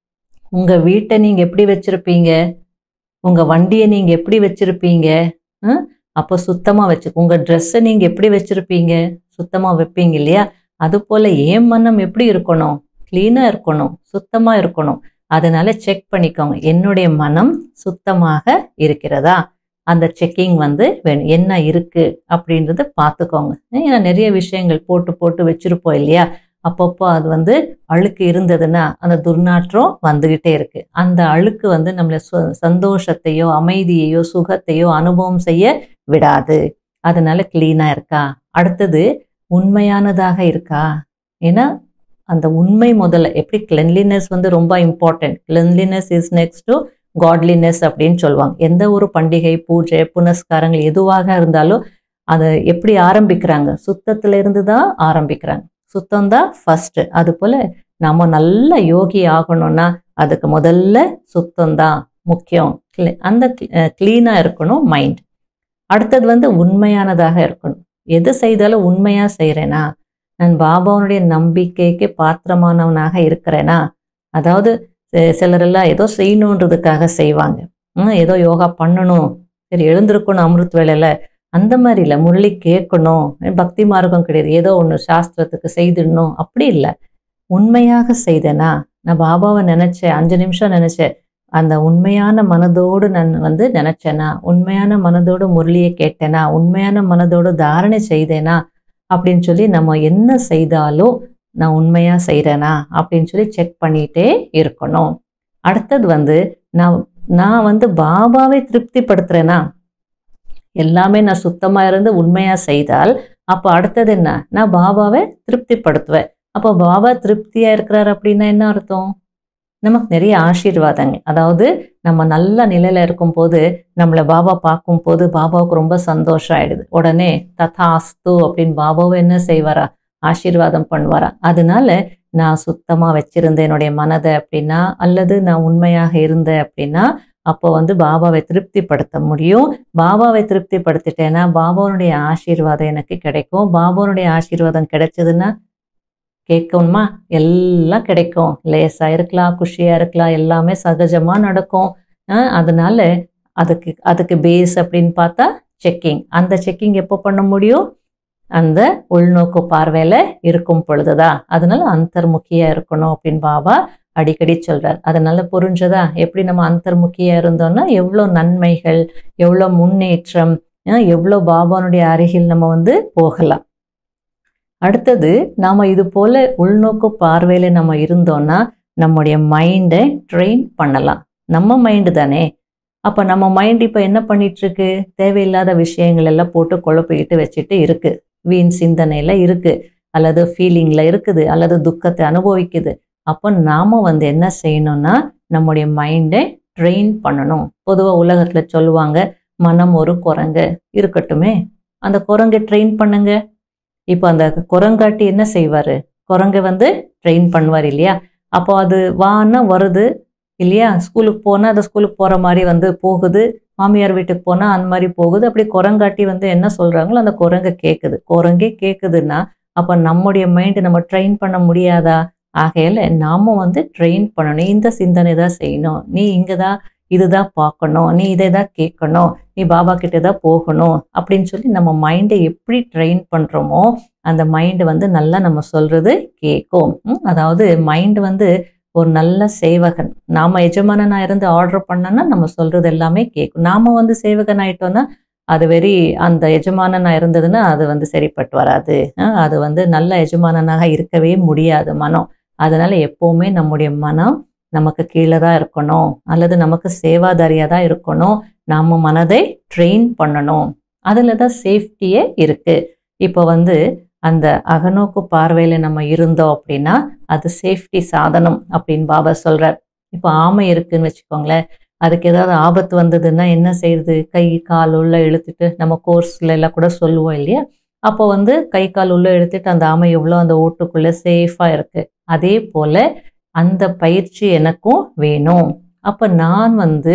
உங்க வீட்டை நீங்க எப்படி வச்சிருப்பீங்க உங்க வண்டியை நீங்க எப்படி வச்சிருப்பீங்க ஹம்? அப்போ சுத்தமா வச்சு உங்க ட்ரெஸ்ஸை நீங்க எப்படி வச்சிருப்பீங்க சுத்தமா வைப்பீங்க இல்லையா அது போல ஏன் மனம் எப்படி இருக்கணும் கிளீனா இருக்கணும் சுத்தமா இருக்கணும் அதனால செக் பண்ணிக்கோங்க என்னுடைய மனம் சுத்தமாக இருக்கிறதா அந்த செக்கிங் வந்து வேணும் என்ன இருக்கு அப்படின்றத பார்த்துக்கோங்க ஏன்னா நிறைய விஷயங்கள் போட்டு போட்டு வச்சிருப்போம் இல்லையா அப்பப்போ அது வந்து அழுக்கு இருந்ததுன்னா அந்த துர்நாற்றம் வந்துகிட்டே இருக்கு அந்த அழுக்கு வந்து நம்மளை சு- சந்தோஷத்தையோ அமைதியையோ சுகத்தையோ அனுபவம் செய்ய விடாது அதனால கிளீனா இருக்கா அடுத்தது உண்மையானதாக இருக்கா ஏன்னா அந்த உண்மை முதல்ல எப்படி கிளென்லினஸ் வந்து ரொம்ப important cleanliness is next to godliness அப்படின்னு சொல்லுவாங்க எந்த ஒரு பண்டிகை பூஜை புனஸ்காரங்கள் எதுவாக இருந்தாலும் அதை எப்படி ஆரம்பிக்கிறாங்க சுத்தத்துல இருந்து தான் ஆரம்பிக்கிறாங்க சுத்தம் தான் ஃபர்ஸ்ட் அது போல நம்ம நல்ல யோகி ஆகணும்னா அதுக்கு முதல்ல சுத்தம் தான் முக்கியம் Cle- அந்த கிளீனா இருக்கணும் மைண்ட் அடுத்தது வந்து உண்மையானதாக இருக்கணும் எது செய்தாலும் உண்மையா செய்றேனா நான் பாபாவுடைய நம்பிக்கைக்கு பாத்திரமானவனாக இருக்கிறேனா அதாவது சி- சிலரெல்லாம் ஏதோ செய்யணுன்றதுக்காக செய்வாங்க ம், ஏதோ யோகா பண்ணணும் சரி எழுந்திருக்கணும் அமிர்த் வேளையில அந்த மாதிரி இல்லை முரளி கேட்கணும் பக்தி மார்க்கம் கிடையாது ஏதோ ஒன்று சாஸ்திரத்துக்கு செய்திடணும் அப்படி இல்லை உண்மையாக செய்தேனா நான் பாபாவை நினைச்சேன் அஞ்சு நிமிஷம் நினைச்சேன் அந்த உண்மையான மனதோடு நான் வந்து நினைச்சேனா உண்மையான மனதோடு முரளியை கேட்டேனா உண்மையான மனதோடு தாரணை செய்தேனா அப்படின்னு சொல்லி நம்ம என்ன செய்தாலும் நான் உண்மையா செய்கிறேனா அப்படின்னு சொல்லி செக் பண்ணிட்டே இருக்கணும் அடுத்தது வந்து நான் நான் வந்து பாபாவை திருப்திப்படுத்துறேனா எல்லாமே நான் சுத்தமா இருந்து உண்மையா செய்தால் அப்போ அடுத்தது என்ன நான் பாபாவை திருப்திப்படுத்துவேன் அப்போ பாபா திருப்தியா இருக்கிறார் அப்படின்னா என்ன அர்த்தம் நமக்கு நிறைய ஆசீர்வாதங்கள் அதாவது நம்ம நல்ல நிலையில இருக்கும்போது நம்மளை பாபா பார்க்கும்போது பாபாவுக்கு ரொம்ப சந்தோஷம் ஆயிடுது உடனே ததாஸ்து அப்படின்னு பாபாவை என்ன செய்வாரா ஆசீர்வாதம் பண்ணுவாரா அதனால நான் சுத்தமா வச்சிருந்தேன் என்னுடைய மனதை அப்படின்னா அல்லது நான் உண்மையாக இருந்தேன் அப்படின்னா அப்போ வந்து பாபாவை திருப்திப்படுத்த முடியும் பாபாவை திருப்திப்படுத்திட்டேன்னா பாபாவுடைய ஆசீர்வாதம் எனக்கு கிடைக்கும் பாபாவுடைய ஆசீர்வாதம் கிடைச்சதுன்னா கேட்கணுமா எல்லாம் கிடைக்கும் லேசா இருக்கலாம் குஷியா இருக்கலாம் எல்லாமே சகஜமா நடக்கும் அஹ் அதனால அதுக்கு அதுக்கு பேஸ் அப்படின்னு பார்த்தா செக்கிங் அந்த செக்கிங் எப்போ பண்ண முடியும் அந்த உள்நோக்கு பார்வையில இருக்கும் பொழுதுதான் அதனால அந்தர்முக்கியா இருக்கணும் அப்படின்னு பாபா அடிக்கடி சொல்றார் அதனால புரிஞ்சதா எப்படி நம்ம அந்தர்முக்கியா இருந்தோம்னா எவ்வளோ நன்மைகள் எவ்வளோ முன்னேற்றம் அஹ் எவ்வளோ பாபானுடைய அருகில் நம்ம வந்து போகலாம் அடுத்தது நாம இது போல உள்நோக்கு பார்வையில நம்ம இருந்தோம்னா நம்முடைய மைண்டை ட்ரெயின் பண்ணலாம் நம்ம மைண்டு தானே அப்ப நம்ம மைண்ட் இப்ப என்ன பண்ணிட்டு இருக்கு தேவையில்லாத விஷயங்கள் எல்லாம் போட்டு குழப்பிக்கிட்டு வச்சுட்டு இருக்கு வீண் சிந்தனையில இருக்கு அல்லது ஃபீலிங்ல இருக்குது அல்லது துக்கத்தை அனுபவிக்குது அப்போ நாம வந்து என்ன செய்யணும்னா நம்முடைய மைண்டை ட்ரெயின் பண்ணணும் பொதுவாக உலகத்தில் சொல்லுவாங்க மனம் ஒரு குரங்கு இருக்கட்டுமே அந்த குரங்கை ட்ரெயின் பண்ணுங்க இப்போ அந்த குரங்காட்டி என்ன செய்வாரு குரங்கை வந்து ட்ரெயின் பண்ணுவார் இல்லையா அப்போ அது வான்னா வருது இல்லையா ஸ்கூலுக்கு போனால் அது ஸ்கூலுக்கு போகிற மாதிரி வந்து போகுது மாமியார் வீட்டுக்கு போனால் அந்த மாதிரி போகுது அப்படி குரங்காட்டி வந்து என்ன சொல்கிறாங்களோ அந்த குரங்கை கேட்குது குரங்கே கேட்குதுன்னா அப்போ நம்முடைய மைண்டு நம்ம ட்ரெயின் பண்ண முடியாதா ஆகையில நாம வந்து ட்ரெயின் பண்ணணும் இந்த சிந்தனை தான் செய்யணும் நீ இங்கே தான் இதுதான் பார்க்கணும் நீ இதை தான் கேட்கணும் நீ பாபா கிட்ட தான் போகணும் அப்படின்னு சொல்லி நம்ம மைண்டை எப்படி ட்ரெயின் பண்ணுறோமோ அந்த மைண்டு வந்து நல்லா நம்ம சொல்றது கேட்கும் ம், அதாவது மைண்டு வந்து ஒரு நல்ல சேவகன் நாம எஜமானனா இருந்து ஆர்டர் பண்ணோன்னா நம்ம சொல்றது எல்லாமே கேட்கும் நாம வந்து சேவகன் ஆயிட்டோம்னா அது வெறி அந்த எஜமானனா இருந்ததுன்னா அது வந்து சரிப்பட்டு வராது அஹ், அது வந்து நல்ல எஜமானனாக இருக்கவே முடியாது மனம் அதனால எப்பவுமே நம்முடைய மனம் நமக்கு கீழே தான் இருக்கணும் அல்லது நமக்கு சேவாதாரியா தான் இருக்கணும் நாம மனதை ட்ரெயின் பண்ணணும் அதுல தான் சேஃப்டியே இருக்கு இப்போ வந்து அந்த அகநோக்கு பார்வையில நம்ம இருந்தோம் அப்படின்னா அது சேஃப்டி சாதனம் அப்படின்னு பாபா சொல்றார் இப்போ ஆமை இருக்குன்னு வச்சுக்கோங்களேன் அதுக்கு ஏதாவது ஆபத்து வந்ததுன்னா என்ன செய்யுது கை கால் உள்ள இழுத்துட்டு நம்ம கோர்ஸ்ல எல்லாம் கூட சொல்லுவோம் இல்லையா அப்போ வந்து கை கால் உள்ள இழுத்துட்டு அந்த ஆமை எவ்வளோ அந்த ஓட்டுக்குள்ள சேஃபா இருக்கு அதே போல அந்த பயிற்சி எனக்கும் வேணும் அப்ப நான் வந்து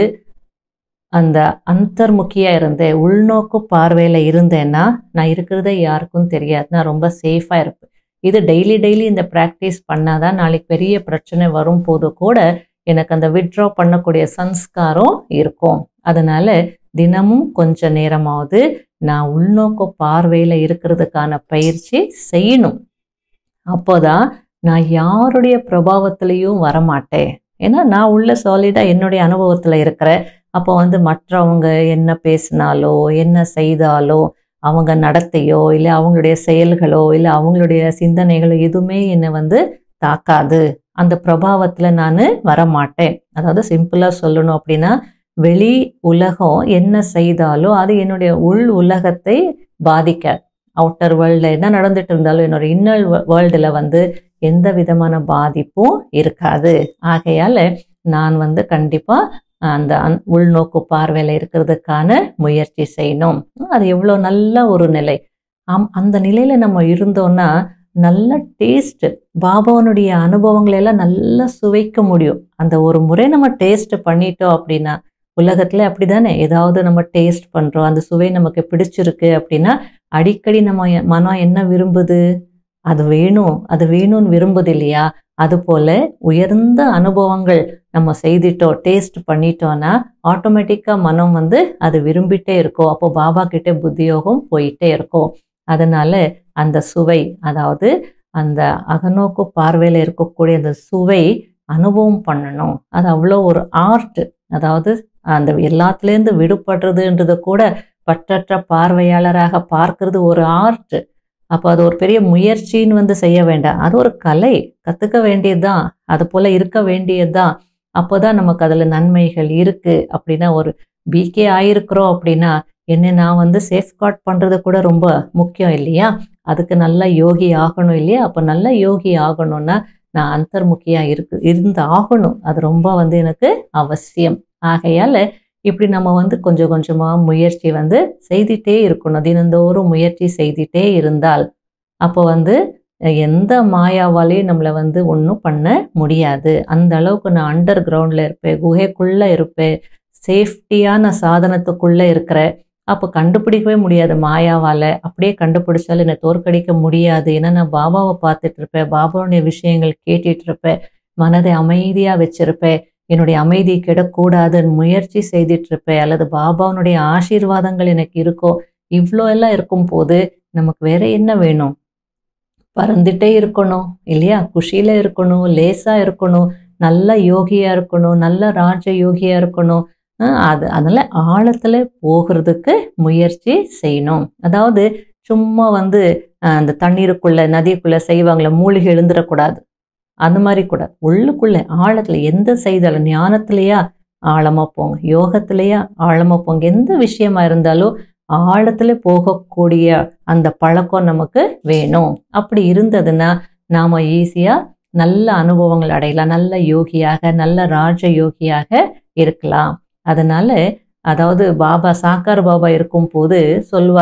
அந்த அந்தர்முக்கியா இருந்தேன் உள்நோக்கு பார்வையில இருந்தேன்னா நான் இருக்கிறதே யாருக்கும் தெரியாது நான் ரொம்ப சேஃபா இருப்பேன் இது டெய்லி டெய்லி இந்த ப்ராக்டிஸ் பண்ணாதான் நாளைக்கு பெரிய பிரச்சனை வரும் போது கூட எனக்கு அந்த வித்ட்ரா பண்ணக்கூடிய சன்ஸ்காரம் இருக்கும் அதனால தினமும் கொஞ்ச நேரமாவது நான் உள்நோக்கு பார்வையில இருக்கிறதுக்கான பயிற்சி செய்யணும் அப்போதான் நான் யாருடைய பிரபாவத்திலையும் வரமாட்டேன் ஏன்னா நான் உள்ள சாலிடா என்னுடைய அனுபவத்துல இருக்கிறேன் அப்போ வந்து மற்றவங்க என்ன பேசினாலோ என்ன செய்தாலோ அவங்க நடத்தையோ இல்லை அவங்களுடைய செயல்களோ இல்லை அவங்களுடைய சிந்தனைகளோ எதுவுமே என்னை வந்து தாக்காது அந்த பிரபாவத்துல நான் வரமாட்டேன் அதாவது சிம்பிளா சொல்லணும் அப்படின்னா வெளி உலகம் என்ன செய்தாலோ அது என்னுடைய உள் உலகத்தை பாதிக்காது அவுட்டர் வேர்ல்டில் என்ன நடந்துட்டு இருந்தாலும் என்னோட இன்னர் வேர்ல்டில் வந்து எந்த விதமான பாதிப்பும் இருக்காது ஆகையால நான் வந்து கண்டிப்பா அந்த அந் உள்நோக்கு பார்வையில் இருக்கிறதுக்கான முயற்சி செய்யணும் அது எவ்வளோ நல்ல ஒரு நிலை ஆம் அந்த நிலையில நம்ம இருந்தோம்னா நல்ல டேஸ்ட் பாபாவனுடைய அனுபவங்களை எல்லாம் நல்லா சுவைக்க முடியும் அந்த ஒரு முறை நம்ம டேஸ்ட் பண்ணிட்டோம் அப்படின்னா உலகத்துல அப்படிதானே ஏதாவது நம்ம டேஸ்ட் பண்றோம் அந்த சுவை நமக்கு பிடிச்சிருக்கு அப்படின்னா அடிக்கடி நம்ம எ- மனம் என்ன விரும்புது அது வேணும் அது வேணும்னு விரும்புது இல்லையா அது போல உயர்ந்த அனுபவங்கள் நம்ம செய்துட்டோம் டேஸ்ட் பண்ணிட்டோம்னா ஆட்டோமேட்டிக்கா மனம் வந்து அது விரும்பிட்டே இருக்கும் அப்போ பாபா கிட்ட புத்தியோகம் போயிட்டே இருக்கும் அதனால அந்த சுவை அதாவது அந்த அகநோக்கு பார்வையில இருக்கக்கூடிய அந்த சுவை அனுபவம் பண்ணணும் அது அவ்வளோ ஒரு ஆர்ட் அதாவது அந்த எல்லாத்துலேருந்து விடுபடுறதுன்றது கூட பற்றற்ற பார்வையாளராக பார்க்கிறது ஒரு ஆர்ட் அப்போ அது ஒரு பெரிய முயற்சின்னு வந்து செய்ய வேண்டாம் அது ஒரு கலை கற்றுக்க வேண்டியதுதான் அது போல இருக்க வேண்டியதுதான் அப்போதான் நமக்கு அதில் நன்மைகள் இருக்கு அப்படின்னா ஒரு பிகே ஆயிருக்கிறோம் அப்படின்னா என்ன நான் வந்து சேஃப்கார்ட் பண்ணுறது கூட ரொம்ப முக்கியம் இல்லையா அதுக்கு நல்ல யோகி ஆகணும் இல்லையா அப்போ நல்ல யோகி ஆகணும்னா நான் அந்தர்முக்கியா இருக்கு இருந்து ஆகணும் அது ரொம்ப வந்து எனக்கு அவசியம் ஆகையால இப்படி நம்ம வந்து கொஞ்சம் கொஞ்சமா முயற்சி வந்து செய்துட்டே இருக்கணும் தினந்தோறும் முயற்சி செய்துட்டே இருந்தால் அப்போ வந்து எந்த மாயாவாலையும் நம்மளை வந்து ஒன்றும் பண்ண முடியாது அந்த அளவுக்கு நான் அண்டர் கிரவுண்டில் இருப்பேன் குகைக்குள்ளே இருப்பேன் சேஃப்டியான சாதனத்துக்குள்ளே இருக்கிறேன் அப்போ கண்டுபிடிக்கவே முடியாது மாயாவால் அப்படியே கண்டுபிடிச்சாலும் என்னை தோற்கடிக்க முடியாது ஏன்னா நான் பாபாவை பார்த்துட்டு இருப்பேன் பாபாவுடைய விஷயங்கள் கேட்டுட்டு இருப்பேன் மனதை அமைதியாக வச்சிருப்பேன் என்னுடைய அமைதி கெடக்கூடாதுன்னு முயற்சி செய்துட்டு இருப்பேன் அல்லது பாபாவுடைய ஆசீர்வாதங்கள் எனக்கு இருக்கோ இவ்வளோ எல்லாம் இருக்கும் போது நமக்கு வேற என்ன வேணும் பறந்துட்டே இருக்கணும் இல்லையா குஷியில இருக்கணும் லேசா இருக்கணும் நல்ல யோகியா இருக்கணும் நல்ல ராஜ யோகியா இருக்கணும் அஹ் அது அதனால ஆழத்துல போகிறதுக்கு முயற்சி செய்யணும் அதாவது சும்மா வந்து அஹ், அந்த தண்ணீருக்குள்ள நதிக்குள்ள செய்வாங்களே மூழ்கி எழுந்துடக்கூடாது அந்த மாதிரி கூட உள்ளுக்குள்ள ஆழத்துல எந்த செய்தாலும் ஞானத்திலேயா ஆழமா போங்க யோகத்திலேயா ஆழமா போங்க எந்த விஷயமா இருந்தாலும் ஆழத்துல போகக்கூடிய அந்த பழக்கம் நமக்கு வேணும் அப்படி இருந்ததுன்னா நாம ஈஸியா நல்ல அனுபவங்கள் அடையலாம் நல்ல யோகியாக நல்ல ராஜ யோகியாக இருக்கலாம் அதனால அதாவது பாபா சாக்கார் பாபா இருக்கும் போது சொல்லுவாராம்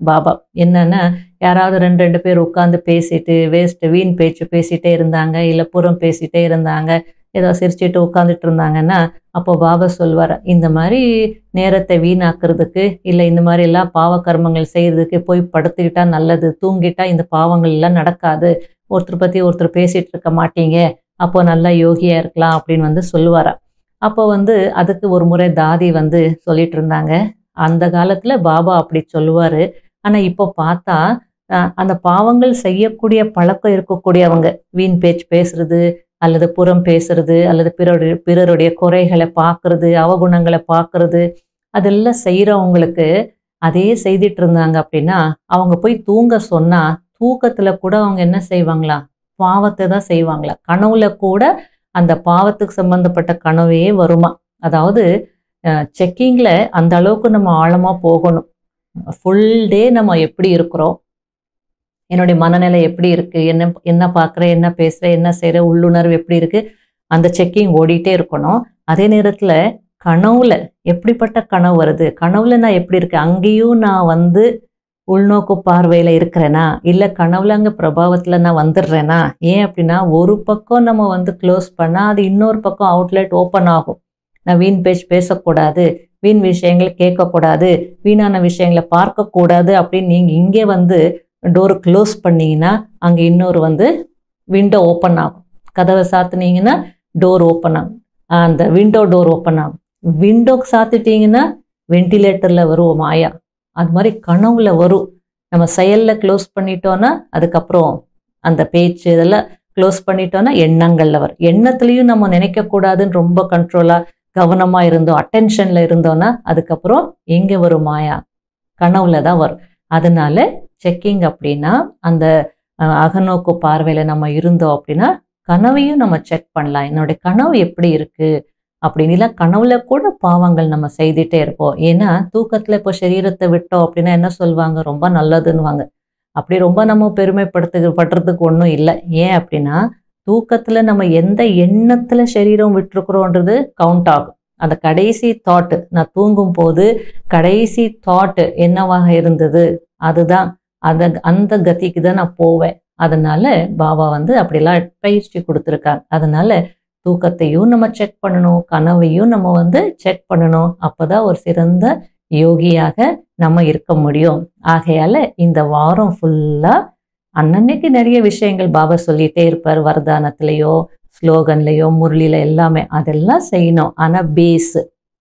பாபா என்னன்னா யாராவது ரெண்டு ரெண்டு பேர் உட்காந்து பேசிட்டு வேஸ்ட் வீண் பேச்சு பேசிட்டே இருந்தாங்க இல்லை புறம் பேசிட்டே இருந்தாங்க ஏதோ சிரிச்சிட்டு உட்காந்துட்டு இருந்தாங்கன்னா அப்போ பாபா சொல்வார் இந்த மாதிரி நேரத்தை வீணாக்குறதுக்கு இல்லை இந்த மாதிரி எல்லாம் பாவ கர்மங்கள் செய்யறதுக்கு போய் படுத்துக்கிட்டா நல்லது தூங்கிட்டா இந்த பாவங்கள் எல்லாம் நடக்காது ஒருத்தர் பற்றி ஒருத்தர் பேசிட்டு இருக்க மாட்டீங்க அப்போ நல்லா யோகியா இருக்கலாம் அப்படின்னு வந்து சொல்லுவாராம் அப்போ வந்து அதுக்கு ஒரு முறை தாதி வந்து சொல்லிட்டு இருந்தாங்க அந்த காலத்துல பாபா அப்படி சொல்லுவாரு ஆனா இப்போ பார்த்தா அஹ், அந்த பாவங்கள் செய்யக்கூடிய பழக்கம் இருக்கக்கூடியவங்க வீண் பேச்சு பேசுறது அல்லது புறம் பேசுறது அல்லது பிறருடைய பிறருடைய குறைகளை பார்க்கறது அவகுணங்களை பார்க்கறது அதெல்லாம் செய்கிறவங்களுக்கு அதே செய்துட்டு இருந்தாங்க அப்படின்னா அவங்க போய் தூங்க சொன்னா தூக்கத்துல கூட அவங்க என்ன செய்வாங்களா பாவத்தை தான் செய்வாங்களா கனவுல கூட அந்த பாவத்துக்கு சம்பந்தப்பட்ட கனவே வருமா அதாவது செக்கிங்ல அந்த அளவுக்கு நம்ம ஆழமா போகணும் ஃபுல் டே நம்ம எப்படி இருக்கிறோம் என்னுடைய மனநிலை எப்படி இருக்கு என்ன என்ன பார்க்குறேன் என்ன பேசுகிறேன் என்ன செய்கிற உள்ளுணர்வு எப்படி இருக்கு அந்த செக்கிங் ஓடிட்டே இருக்கணும் அதே நேரத்தில் கனவுல எப்படிப்பட்ட கனவு வருது கனவுல நான் எப்படி இருக்கேன் அங்கேயும் நான் வந்து உள்நோக்கு பார்வையில இருக்கிறேனா இல்லை கனவுல அங்கே பிரபாவத்தில் நான் வந்துடுறேனா ஏன் அப்படின்னா ஒரு பக்கம் நம்ம வந்து க்ளோஸ் பண்ணால் அது இன்னொரு பக்கம் அவுட்லெட் ஓப்பன் ஆகும் நான் வீண் பேச்சு பேசக்கூடாது வீண் விஷயங்களை கேட்கக்கூடாது வீணான விஷயங்களை பார்க்கக்கூடாது அப்படின்னு நீங்கள் இங்கே வந்து டோர் க்ளோஸ் பண்ணீங்கன்னா அங்கே இன்னொரு வந்து விண்டோ ஓப்பன் ஆகும் கதவை சாத்துனீங்கன்னா டோர் ஓப்பன் ஆகும் அந்த விண்டோ டோர் ஓப்பன் ஆகும் விண்டோக்கு சாத்திட்டீங்கன்னா வென்டிலேட்டரில் வரும் மாயா அது மாதிரி கனவுல வரும் நம்ம செயலில் க்ளோஸ் பண்ணிட்டோன்னா அதுக்கப்புறம் அந்த பேச்சு இதெல்லாம் க்ளோஸ் பண்ணிட்டோன்னா எண்ணங்களில் வரும் எண்ணத்துலேயும் நம்ம நினைக்கக்கூடாதுன்னு ரொம்ப கண்ட்ரோலாக கவனமாக இருந்தோம் அட்டென்ஷனில் இருந்தோன்னா அதுக்கப்புறம் எங்கே வரும் மாயா கனவுல தான் வரும் அதனால செக்கிங் அப்படின்னா அந்த அஹ், அகநோக்கு பார்வையில் நம்ம இருந்தோம் அப்படின்னா கனவையும் நம்ம செக் பண்ணலாம் என்னுடைய கனவு எப்படி இருக்கு அப்படின்னு இல்லை கனவுல கூட பாவங்கள் நம்ம செய்துட்டே இருப்போம் ஏன்னா தூக்கத்துல இப்போ சரீரத்தை விட்டோம் அப்படின்னா என்ன சொல்லுவாங்க ரொம்ப நல்லதுன்னுவாங்க அப்படி ரொம்ப நம்ம பெருமைப்படுத்து படுறதுக்கு ஒன்றும் இல்லை ஏன் அப்படின்னா தூக்கத்துல நம்ம எந்த எண்ணத்துல சரீரம் விட்டுருக்குறோன்றது கவுண்ட் ஆகும் அந்த கடைசி தாட்டு நான் தூங்கும் போது கடைசி தாட் என்னவாக இருந்தது அதுதான் அத அந்த கதிக்கு தான் நான் போவேன் அதனால பாபா வந்து அப்படிலாம் பயிற்சி கொடுத்துருக்காங்க அதனால தூக்கத்தையும் நம்ம செக் பண்ணணும் கனவையும் நம்ம வந்து செக் பண்ணணும் அப்பதான் ஒரு சிறந்த யோகியாக நம்ம இருக்க முடியும் ஆகையால இந்த வாரம் ஃபுல்லா அன்னன்னைக்கு நிறைய விஷயங்கள் பாபா சொல்லிட்டே இருப்பார் வரதானத்திலேயோ ஸ்லோகன்லேயோ முரளியில எல்லாமே அதெல்லாம் செய்யணும் ஆனா பேஸ்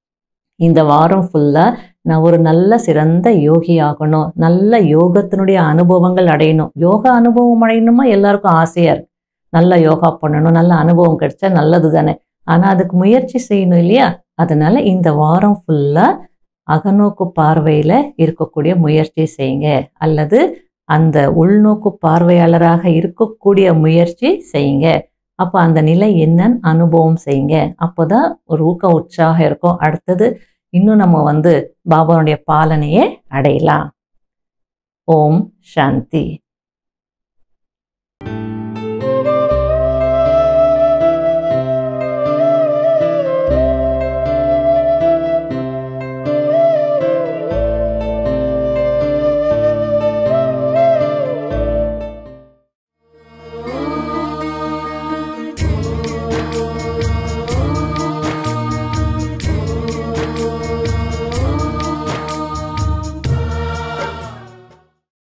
இந்த வாரம் ஃபுல்லா நான் ஒரு நல்ல சிறந்த யோகி ஆகணும் நல்ல யோகத்தினுடைய அனுபவங்கள் அடையணும் யோகா அனுபவம் அடையணுமா எல்லாருக்கும் ஆசையா இருக்கு நல்ல யோகா பண்ணணும் நல்ல அனுபவம் கிடைச்சா நல்லது தானே ஆனா அதுக்கு முயற்சி செய்யணும் இல்லையா அதனால இந்த வாரம் ஃபுல்லா அகநோக்கு பார்வையில இருக்கக்கூடிய முயற்சி செய்யுங்க அல்லது அந்த உள்நோக்கு பார்வையாளராக இருக்கக்கூடிய முயற்சி செய்யுங்க அப்போ அந்த நிலை என்னன்னு அனுபவம் செய்யுங்க அப்போதான் ஒரு ஊக்க உற்சாகம் இருக்கும் அடுத்தது இன்னும் நம்ம வந்து பாபாவுடைய பாலனையே அடையலாம் ஓம் சாந்தி